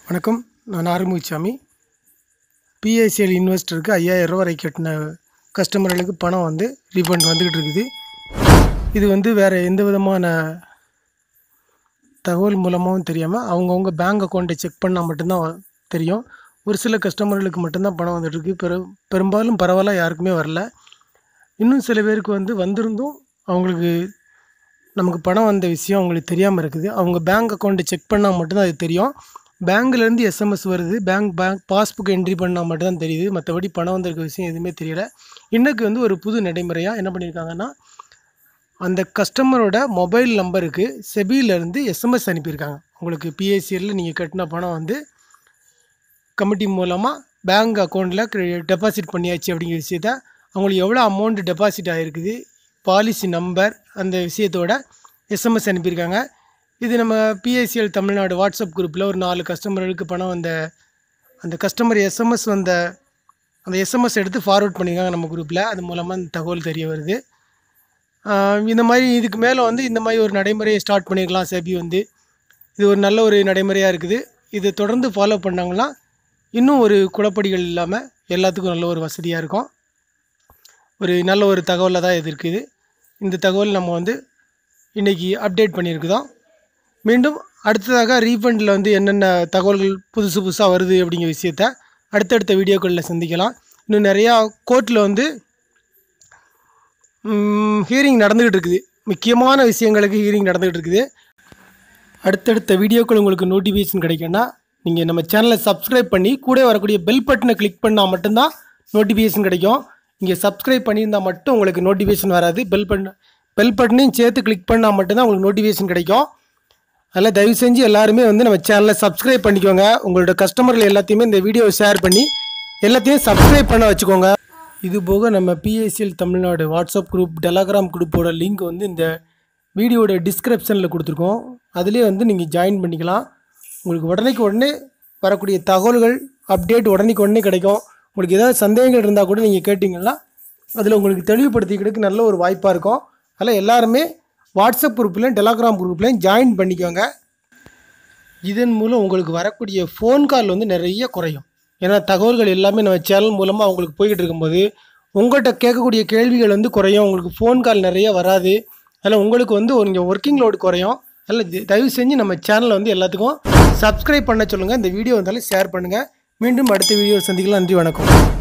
வணக்கம் நான் ஆறுமுகசாமி பிஐசிஎல் இன்வெஸ்டருக்கு ஐயாயிரம் வரை கட்டின கஸ்டமர்களுக்கு பணம் வந்து ரீஃபண்ட் வந்துக்கிட்டு இருக்குது இது வந்து வேறு எந்த விதமான தகவல் மூலமாகவும் தெரியாமல் அவங்கவுங்க பேங்க் அக்கௌண்ட்டை செக் பண்ணால் மட்டும்தான் வ- தெரியும் ஒரு சில கஸ்டமர்களுக்கு மட்டும்தான் பணம் வந்துட்டுருக்கு பெரு பெரும்பாலும் பரவாயில்ல யாருக்குமே வரல இன்னும் சில பேருக்கு வந்து வந்திருந்தும் அவங்களுக்கு நமக்கு பணம் வந்த விஷயம் அவங்களுக்கு தெரியாமல் இருக்குது அவங்க பேங்க் அக்கௌண்ட்டை செக் பண்ணால் மட்டும்தான் அது தெரியும் பேங்க்லேருந்து எஸ்எம்எஸ் வருது பேங்க் பேங்க் பாஸ்புக் என்ட்ரி பண்ணால் மட்டும்தான் தெரியுது மற்றபடி பணம் வந்திருக்க விஷயம் எதுவுமே தெரியல இன்றைக்கு வந்து ஒரு புது நடைமுறையாக என்ன பண்ணியிருக்காங்கன்னா அந்த கஸ்டமரோட மொபைல் நம்பருக்கு செபியிலேருந்து எஸ்எம்எஸ் அனுப்பியிருக்காங்க உங்களுக்கு பிஎஸ்சியில் நீங்கள் கட்டின பணம் வந்து கமிட்டி மூலமாக பேங்க் அக்கௌண்ட்டில் டெபாசிட் பண்ணியாச்சு அப்படிங்கிற விஷயத்த அவங்களுக்கு எவ்வளோ அமௌண்ட் டெபாசிட் ஆகிருக்குது பாலிசி நம்பர் அந்த விஷயத்தோட எஸ்எம்எஸ் அனுப்பியிருக்காங்க இது நம்ம பிஎஸ்சிஎல் தமிழ்நாடு வாட்ஸ்அப் குரூப்பில் ஒரு நாலு கஸ்டமர்களுக்கு பணம் வந்த அந்த கஸ்டமர் எஸ்எம்எஸ் வந்த அந்த எஸ்எம்எஸ் எடுத்து ஃபார்வர்ட் பண்ணியிருக்காங்க நம்ம குரூப்பில் அது மூலமாக இந்த தகவல் தெரிய வருது ஆஹ் இந்த மாதிரி இதுக்கு மேலே வந்து இந்த மாதிரி ஒரு நடைமுறையை ஸ்டார்ட் பண்ணியிருக்கலாம் செபி வந்து இது ஒரு நல்ல ஒரு நடைமுறையாக இருக்குது இதை தொடர்ந்து ஃபாலோ பண்ணாங்கன்னா இன்னும் ஒரு குழப்படிகள் இல்லாமல் எல்லாத்துக்கும் நல்ல ஒரு வசதியாக இருக்கும் ஒரு நல்ல ஒரு தகவலாக தான் இது இருக்குது இந்த தகவல் நம்ம வந்து இன்றைக்கி அப்டேட் பண்ணியிருக்குதோம் மீண்டும் அடுத்ததாக ரீஃபண்டில் வந்து என்னென்ன தகவல்கள் புதுசு புதுசாக வருது அப்படிங்கிற விஷயத்த அடுத்தடுத்த வீடியோக்களில் சந்திக்கலாம் இன்னும் நிறையா கோர்ட்டில் வந்து ஹியரிங் நடந்துக்கிட்டு இருக்குது முக்கியமான விஷயங்களுக்கு ஹியரிங் நடந்துக்கிட்டு இருக்குது அடுத்தடுத்த வீடியோக்கள் உங்களுக்கு நோட்டிஃபிகேஷன் கிடைக்கும்னா நீங்கள் நம்ம சேனலை சப்ஸ்கிரைப் பண்ணி கூட வரக்கூடிய பெல் பட்டனை கிளிக் பண்ணால் மட்டும்தான் நோட்டிஃபிகேஷன் கிடைக்கும் இங்கே சப்ஸ்கிரைப் பண்ணியிருந்தால் மட்டும் உங்களுக்கு நோட்டிஃபிகேஷன் வராது பெல் பட்டன் பெல் பட்டனையும் சேர்த்து கிளிக் பண்ணால் மட்டும்தான் உங்களுக்கு நோட்டிஃபிகேஷன் கிடைக்கும் அதில் தயவு செஞ்சு எல்லாருமே வந்து நம்ம சேனலை சப்ஸ்கிரைப் பண்ணிக்கோங்க உங்களோட கஸ்டமர்கள் எல்லாத்தையுமே இந்த வீடியோவை ஷேர் பண்ணி எல்லாத்தையும் சப்ஸ்கிரைப் பண்ண வச்சுக்கோங்க இது போக நம்ம பிஎஸ்சிஎல் தமிழ்நாடு வாட்ஸ்அப் குரூப் டெலகிராம் குரூப்போட லிங்க் வந்து இந்த வீடியோட டிஸ்கிரிப்ஷனில் கொடுத்துருக்கோம் அதுலேயே வந்து நீங்கள் ஜாயின் பண்ணிக்கலாம் உங்களுக்கு உடனேக்கு உடனே வரக்கூடிய தகவல்கள் அப்டேட் உடனேக்கு உடனே கிடைக்கும் உங்களுக்கு ஏதாவது சந்தேகங்கள் இருந்தால் கூட நீங்கள் கேட்டிங்கன்னா அதில் உங்களுக்கு தெளிவுபடுத்திக்கிறதுக்கு நல்ல ஒரு வாய்ப்பாக இருக்கும் அதில் எல்லாருமே வாட்ஸ்அப் குரூப்லையும் டெலகிராம் குரூப்லையும் ஜாயின் பண்ணிக்கோங்க இதன் மூலம் உங்களுக்கு வரக்கூடிய ஃபோன் கால் வந்து நிறைய குறையும் ஏன்னா தகவல்கள் எல்லாமே நம்ம சேனல் மூலமாக உங்களுக்கு போய்கிட்டு இருக்கும்போது உங்கள்கிட்ட கேட்கக்கூடிய கேள்விகள் வந்து குறையும் உங்களுக்கு ஃபோன் கால் நிறைய வராது அதில் உங்களுக்கு வந்து நீங்கள் ஒர்க்கிங் லோடு குறையும் அதில் தி- தயவு செஞ்சு நம்ம சேனலை வந்து எல்லாத்துக்கும் சப்ஸ்கிரைப் பண்ண சொல்லுங்கள் இந்த வீடியோ வந்தாலும் ஷேர் பண்ணுங்கள் மீண்டும் அடுத்த வீடியோ சந்திக்கலாம் நன்றி வணக்கம்